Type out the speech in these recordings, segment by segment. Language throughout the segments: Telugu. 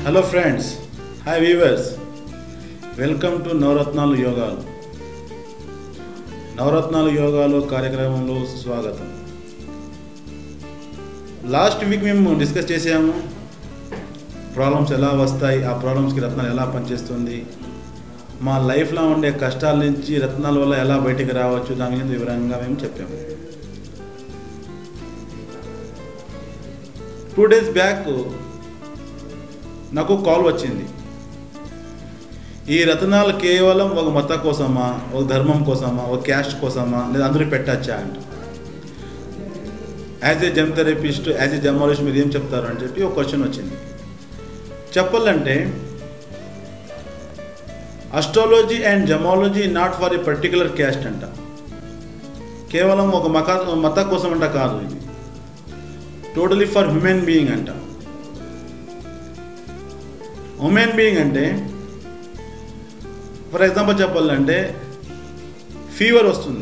Hello friends hi viewers welcome to Navaratnalu Yogalu Navaratnalu Yogalu కార్యక్రమంలో స్వాగతం లాస్ట్ వీక్ మేము డిస్కస్ చేసాము ప్రాబ్లమ్స్ ఎలా వస్తాయి ఆ ప్రాబ్లమ్స్కి రత్నాలు ఎలా పనిచేస్తుంది మా లైఫ్లో ఉండే కష్టాల నుంచి రత్నాల వల్ల ఎలా బయటికి రావచ్చు దాని మీద వివరంగా మేము చెప్పాము టూ డేస్ బ్యాక్ నాకు కాల్ వచ్చింది ఈ రత్నాలు కేవలం ఒక మత కోసమా ఒక ధర్మం కోసమా ఒక క్యాస్ట్ కోసమా లేదా అందరూ పెట్టచ్చా అంట యాజ్ ఏ జమ్ థెరపిస్ట్ యాజ్ ఏ జమాలిస్ట్ మీరు ఏం చెప్తారు అని చెప్పి ఒక క్వశ్చన్ వచ్చింది చెప్పాలంటే astrology and gemology not for a particular caste అంట కేవలం ఒక మక మత కోసం అంట కాదు ఇది టోటలీ ఫర్ హ్యూమెన్ బీయింగ్ అంట హ్యూమెన్ బీయింగ్ అంటే ఫర్ ఎగ్జాంపుల్ చెప్పాలంటే ఫీవర్ వస్తుంది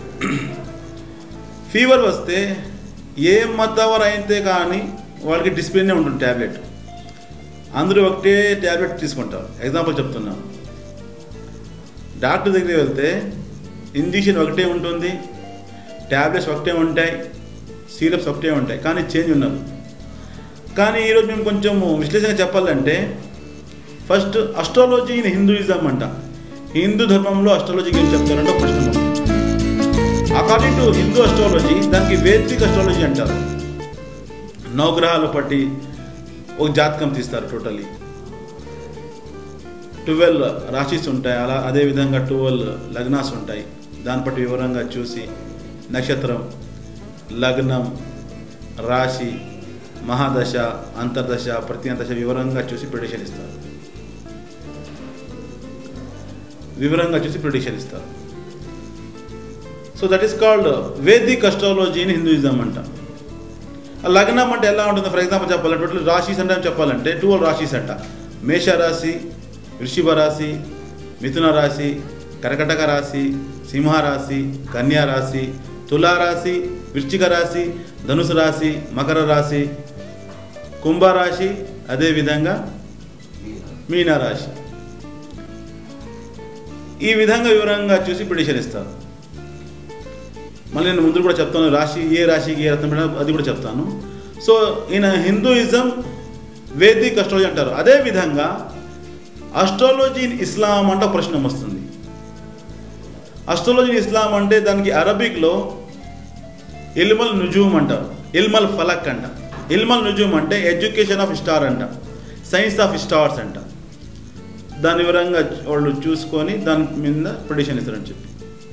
ఫీవర్ వస్తే ఏ మతవర్ అయితే కానీ వాళ్ళకి డిసిప్లినే ఉంటుంది ట్యాబ్లెట్ అందరూ ఒకటే ట్యాబ్లెట్ తీసుకుంటారు ఎగ్జాంపుల్ చెప్తున్నాను డాక్టర్ దగ్గరికి వెళ్తే ఇంజక్షన్ ఒకటే ఉంటుంది ట్యాబ్లెట్స్ ఒకటే ఉంటాయి సిరప్స్ ఒకటే ఉంటాయి కానీ చేంజ్ ఉన్నది కానీ ఈరోజు మేము కొంచెం విశ్లేషణ చెప్పాలంటే ఫస్ట్ అస్ట్రాలజీ ఇన్ హిందూయిజం అంట హిందూ ధర్మంలో అస్ట్రాలజీకి ఏం చెప్తారంటే ఒక ప్రశ్న ఉంది. అకార్డింగ్ టు హిందూ అస్ట్రాలజీ దానికి వేదిక్ అస్ట్రాలజీ అంటారు నవగ్రహాలు పట్టి ఒక జాతకం తీస్తారు టోటలీ ట్వెల్వ్ రాశిస్ ఉంటాయి అలా అదేవిధంగా ట్వెల్వ్ లగ్నాస్ ఉంటాయి దాన్ని బట్టి వివరంగా చూసి నక్షత్రం లగ్నం రాశి మహాదశ అంతర్దశ ప్రత్యంతశ వివరంగా చూసి ప్రిడిక్షన్ ఇస్తారు వివరంగా చూసి ప్రిడిక్షన్ ఇస్తారు so that is called Vedic astrology in Hinduism అంట ఆ లగ్నం అంటే ఎలా ఉంటుంది ఫర్ ఎగ్జాంపుల్ చెప్పాలంటే టోటల్ రాశిస్ అంటే చెప్పాలంటే ట్వెల్వ్ రాశిస్ అంట మేష రాశి వృషిభ రాశి మిథున రాశి కర్కటక రాశి సింహరాశి కన్యా రాశి తులారాశి వృశ్చిక రాశి ధనుసు రాశి మకర రాశి కుంభరాశి అదేవిధంగా మీనరాశి ఈ విధంగా వివరంగా చూసి ప్రిడిషన్ ఇస్తారు మళ్ళీ నేను ముందు కూడా చెప్తాను రాశి ఏ రాశికి ఏ రత్నం పెట్టాలో అది కూడా చెప్తాను సో ఈయన హిందూయిజం వేదిక్ అస్ట్రాలజీ అంటారు అదేవిధంగా అస్ట్రాలజీ ఇన్ ఇస్లాం అంటే ఒక ప్రశ్న వస్తుంది అస్ట్రాలజీ ఇన్ ఇస్లాం అంటే దానికి అరబిక్లో ఇల్మల్ నుజూమ్ అంటారు ఇల్మల్ ఫలక్ అంట ఇల్మల్ నుజూమ్ అంటే ఎడ్యుకేషన్ ఆఫ్ స్టార్ అంట సైన్స్ ఆఫ్ స్టార్స్ అంట దాని వివరంగా వాళ్ళు చూసుకొని దాని మీద ప్రిడిషన్ ఇస్తారని చెప్పి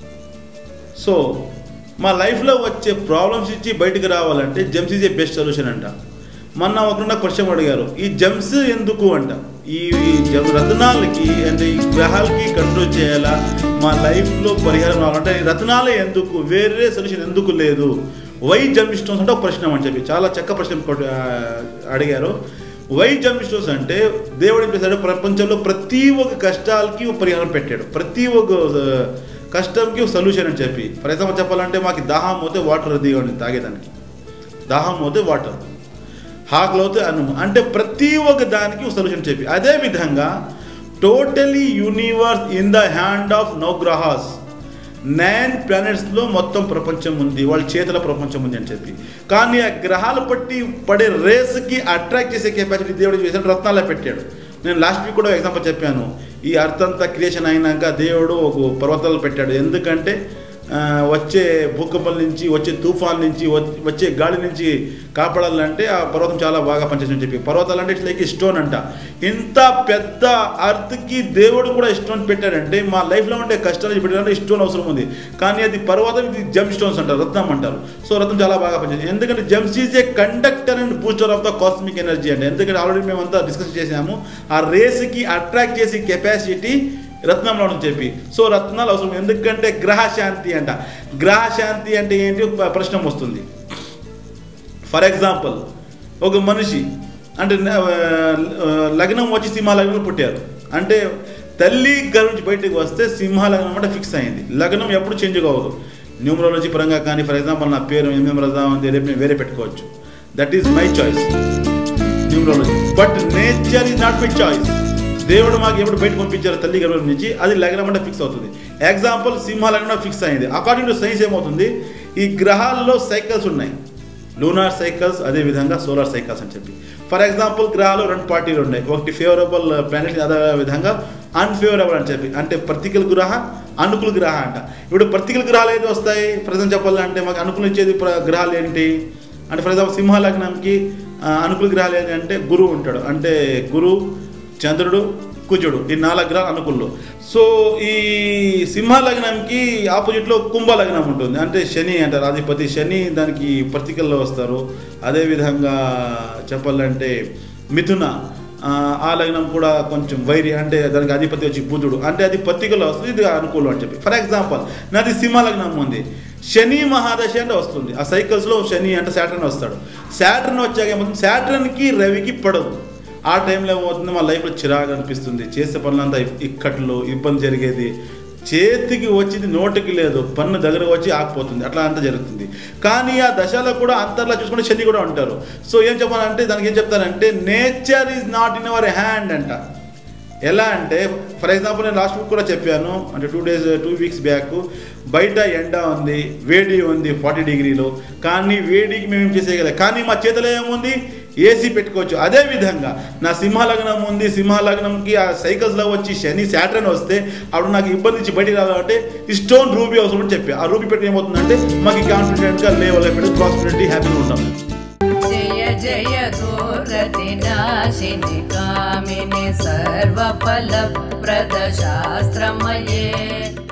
సో మా లైఫ్లో వచ్చే ప్రాబ్లమ్స్ ఇచ్చి బయటకు రావాలంటే gems is a best solution అంట మొన్న ఒకరున్న క్వశ్చన్ అడిగారు ఈ జెమ్స్ ఎందుకు అంట ఈ జమ్ రత్నాలకి అంటే ఈ గ్రహాలకి కంట్రోల్ చేయాలా మా లైఫ్లో పరిహారం రావాలంటే ఈ రత్నాలే ఎందుకు వేరే సొల్యూషన్ ఎందుకు లేదు వై జమ్ స్టోన్స్ అంటే ఒక ప్రశ్న అని చెప్పి చాలా చక్క ప్రశ్న కొట్- ఆ, అడిగారు వై జమ్ స్టోన్స్ అంటే దేవుడు ఏం చేశాడు ప్రపంచంలో ప్రతి ఒక్క కష్టాలకి ఒక పరిహారం పెట్టాడు ప్రతి ఒక్క ఆ, కష్టంకి ఒక సొల్యూషన్ అని చెప్పి ఫర్ ఎగ్జాంపుల్ చెప్పాలంటే మాకు దాహం పోతే వాటర్ దిగండి తాగేదానికి దాహం పోతే వాటర్ ఆకలి అవుతే అన్నం అంటే ప్రతి ఒక్క దానికి ఒక సొల్యూషన్ చెప్పి అదే విధంగా totally universe in the hand of నౌగ్రహాస్ నైన్ ప్లానెట్స్లో మొత్తం ప్రపంచం ఉంది వాళ్ళ చేతుల ప్రపంచం ఉంది అని చెప్పి కానీ ఆ గ్రహాలు పట్టి పడే రేస్కి అట్రాక్ట్ చేసే కెపాసిటీ దేవుడు చేశాడు రత్నాలే పెట్టాడు నేను లాస్ట్ వీక్ కూడా ఎగ్జాంపుల్ చెప్పాను ఈ అర్థ అంతా క్రియేషన్ అయినాక దేవుడు ఒక పర్వతాలు పెట్టాడు ఎందుకంటే ఆ, వచ్చే భూకంపం నుంచి వచ్చే తుఫాన్ నుంచి వ- వచ్చే గాలి నుంచి కాపాడాలంటే ఆ పర్వతం చాలా బాగా పనిచేసిందని చెప్పి పర్వతాలు అంటే ఇట్స్ లైక్ స్టోన్ అంట ఇంత పెద్ద అర్త్కి దేవుడు కూడా స్టోన్ పెట్టాడంటే మా లైఫ్లో ఉండే కష్టాలు పెట్టాలంటే స్టోన్ అవసరం ఉంది కానీ అది పర్వతం ఇది జమ్ స్టోన్స్ అంటారు రత్నం అంటారు సో రత్నం చాలా బాగా పనిచేస్తుంది ఎందుకంటే gems is a conductor and booster of the cosmic energy అండి ఎందుకంటే ఆల్రెడీ మేమంతా డిస్కస్ చేసాము ఆ రేస్కి అట్రాక్ట్ చేసే కెపాసిటీ రత్నంలో అని చెప్పి సో రత్నాలు అవసరం ఎందుకంటే గ్రహ శాంతి అంట గ్రహ శాంతి అంటే ఏంటి ఒక ప్రశ్న వస్తుంది ఫర్ ఎగ్జాంపుల్ ఒక మనిషి అంటే న- ఆ, లగ్నం వచ్చి సింహ లగ్నం పుట్టారు అంటే తల్లి గర్భం నుంచి బయటకు వస్తే సింహ లగ్నం అంటే ఫిక్స్ అయింది లగ్నం ఎప్పుడు చేంజ్ కావదు న్యూమరాలజీ పరంగా కానీ ఫర్ ఎగ్జాంపుల్ నా పేరు ఎంఎం రజా ఉంది రేపు నేను వేరే పెట్టుకోవచ్చు that is my choice numerology but nature is not my choice దేవుడు మాకు ఎప్పుడు బయట పంపించారు తల్లి గర్భం నుంచి అది లగ్నం అంటే ఫిక్స్ అవుతుంది ఎగ్జాంపుల్ సింహ లగ్నం ఫిక్స్ అయింది అకార్డింగ్ టు సైన్స్ ఏమవుతుంది ఈ గ్రహాల్లో సైకిల్స్ ఉన్నాయి లూనార్ సైకిల్స్ అదే విధంగా సోలార్ సైకిల్స్ అని చెప్పి ఫర్ ఎగ్జాంపుల్ గ్రహాలు రెండు పార్టీలు ఉన్నాయి ఒకటి ఫేవరబుల్ ప్లానెట్ అదే విధంగా అన్ఫేవరబుల్ అని చెప్పి అంటే ప్రతికూల గ్రహ అనుకూల గ్రహ అంట ఇప్పుడు ప్రతికూల గ్రహాలు ఏది వస్తాయి ప్రజెంట్ చెప్పాలంటే మాకు అనుకూలం ఇచ్చేది ప్ర- గ్రహాలు ఏంటి అంటే ఫర్ ఎగ్జాంపుల్ సింహ లగ్నంకి ఆ, అనుకూల గ్రహాలు ఏంటి అంటే గురువు ఉంటాడు అంటే గురు చంద్రుడు కుజుడు ఈ నాలుగు గ్రహాలు అనుకూలు సో ఈ సింహ లగ్నంకి ఆపోజిట్లో కుంభ లగ్నం ఉంటుంది అంటే శని అంటారు అధిపతి శని దానికి ప్రతీకల్లో వస్తారు అదేవిధంగా చెప్పాలంటే మిథున ఆ, ఆ లగ్నం కూడా కొంచెం వైరి అంటే దానికి అధిపతి వచ్చి బుధుడు అంటే అది పత్రికలో వస్తుంది ఇది అనుకూలం అని చెప్పి ఫర్ ఎగ్జాంపుల్ నాది సింహ లగ్నం ఉంది శని మహాదశ అంటే వస్తుంది ఆ సైకిల్స్లో శని అంటే శాటర్న్ వస్తాడు శాటర్న్ వచ్చాక ఏమవుతుంది శాటర్న్కి రవికి పడదు ఆ టైంలో ఏమవుతుంది మా లైఫ్లో చిరాగా అనిపిస్తుంది చేసే పనులంతా ఇక్కట్లు ఇబ్బంది జరిగేది చేతికి వచ్చింది నోటికి లేదు పన్ను దగ్గర వచ్చి ఆగిపోతుంది అట్లా అంతా జరుగుతుంది కానీ ఆ దశలో కూడా అంతర్లా చూసుకుంటే శని కూడా ఉంటారు సో ఏం చెప్పాలంటే దానికి ఏం చెప్తారంటే nature is not in our hand అంట ఎలా అంటే ఫర్ ఎగ్జాంపుల్ నేను లాస్ట్ వీక్ కూడా చెప్పాను అంటే two days two weeks back బయట ఎండ ఉంది వేడి ఉంది ఫార్టీ డిగ్రీలో కానీ వేడికి మేము ఏం చేసేయగలం కానీ మా చేతిలో ఏముంది ఏసీ పెట్టుకోవచ్చు అదే విధంగా నా సింహలగ్నం ఉంది సింహలగ్నంకి ఆ సైకిల్స్లో వచ్చి శని శాటర్న్ వస్తే అప్పుడు నాకు ఇబ్బంది ఇచ్చి బయటికి రావాలంటే ఈ స్టోన్ రూబీ అవసరం అని చెప్పి ఆ రూబీ పెట్టి ఏమవుతుందంటే మాకు కాన్ఫిడెంట్గా లేవల్ పెట్టి ప్రాస్పెరిటీ హ్యాపీగా ఉంటాం जय जय दुरतिनाशिनि कामिनि सर्वफलप्रदशास्त्रमये